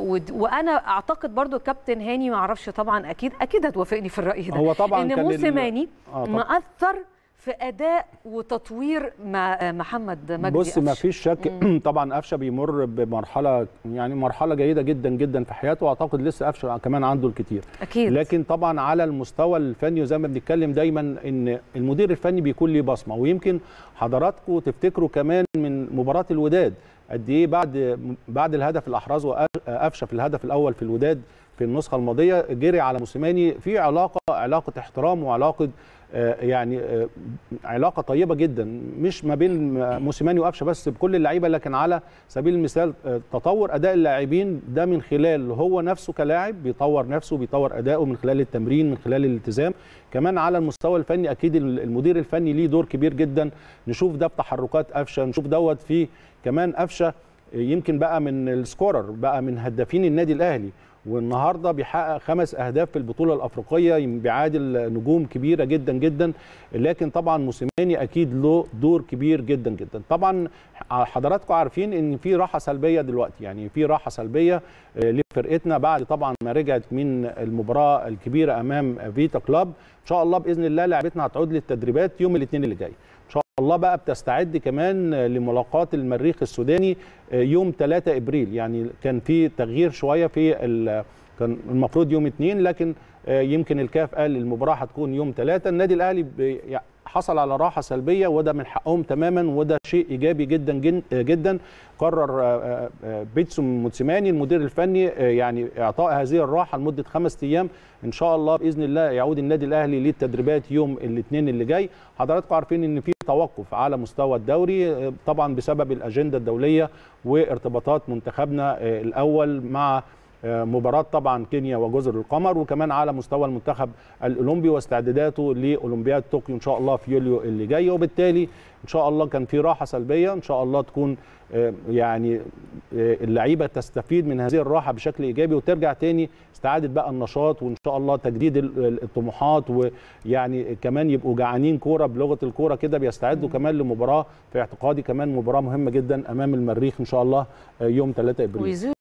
ود- وانا اعتقد برضو الكابتن هاني ما اعرفش طبعا اكيد اكيد هتوافقني في الراي ده هو طبعاً ان كان ال- موسيماني آه طبعاً. مأثر في اداء وتطوير مع محمد مجدي بص ما قفش. فيش شك طبعا قفشه بيمر بمرحله يعني مرحله جيده جدا جدا في حياته واعتقد لسه قفشه كمان عنده الكتير اكيد لكن طبعا على المستوى الفني وزي ما بنتكلم دايما ان المدير الفني بيكون ليه بصمه ويمكن حضراتكم تفتكروا كمان من مباراه الوداد قد ايه بعد بعد الهدف اللي احرزه قفشه في الهدف الاول في الوداد في النسخه الماضيه جري على موسيماني في علاقه علاقه احترام وعلاقه آه، يعني آه، علاقه طيبه جدا مش ما بين موسيماني وقفشه بس بكل اللعيبه لكن على سبيل المثال آه، تطور اداء اللاعبين ده من خلال هو نفسه كلاعب بيطور نفسه بيطور اداؤه من خلال التمرين من خلال الالتزام كمان على المستوى الفني اكيد المدير الفني ليه دور كبير جدا نشوف ده بتحركات قفشه نشوف دوت في كمان قفشه يمكن بقى من السكورر بقى من هدافين النادي الاهلي والنهارده بيحقق خمس اهداف في البطوله الافريقيه بيعادل نجوم كبيره جدا جدا لكن طبعا موسيماني اكيد له دور كبير جدا جدا طبعا حضراتكم عارفين ان في راحه سلبيه دلوقتي يعني في راحه سلبيه آه، لفرقتنا بعد طبعا ما رجعت من المباراه الكبيره امام فيتا كلاب ان شاء الله باذن الله لاعبتنا هتعود للتدريبات يوم الاثنين اللي جاي ان شاء الله بقى بتستعد كمان لملاقاه المريخ السوداني يوم 3 ابريل يعني كان في تغيير شويه في ال- كان المفروض يوم اثنين لكن يمكن الكاف قال المباراه هتكون يوم 3 النادي الاهلي بي- حصل على راحه سلبيه وده من حقهم تماما وده شيء ايجابي جدا جن- جدا قرر آه، آه، بيتسو موتسيماني المدير الفني آه، يعني اعطاء هذه الراحه لمده خمس ايام ان شاء الله باذن الله يعود النادي الاهلي للتدريبات يوم الاثنين اللي جاي حضراتكم عارفين ان في توقف على مستوى الدوري آه، طبعا بسبب الاجنده الدوليه وارتباطات منتخبنا آه، الاول مع آه، مباراة طبعا كينيا وجزر القمر وكمان على مستوى المنتخب الأولمبي واستعداداته لأولمبياد طوكيو إن شاء الله في يوليو اللي جاي وبالتالي إن شاء الله كان في راحة سلبية إن شاء الله تكون آه، يعني آه، اللعيبة تستفيد من هذه الراحة بشكل إيجابي وترجع تاني استعادة بقى النشاط وإن شاء الله تجديد ال- ال- الطموحات ويعني كمان يبقوا جعانين كورة بلغة الكورة كده بيستعدوا كمان لمباراة في اعتقادي كمان مباراة مهمة جدا أمام المريخ إن شاء الله آه، يوم 3 إبريل ويزيد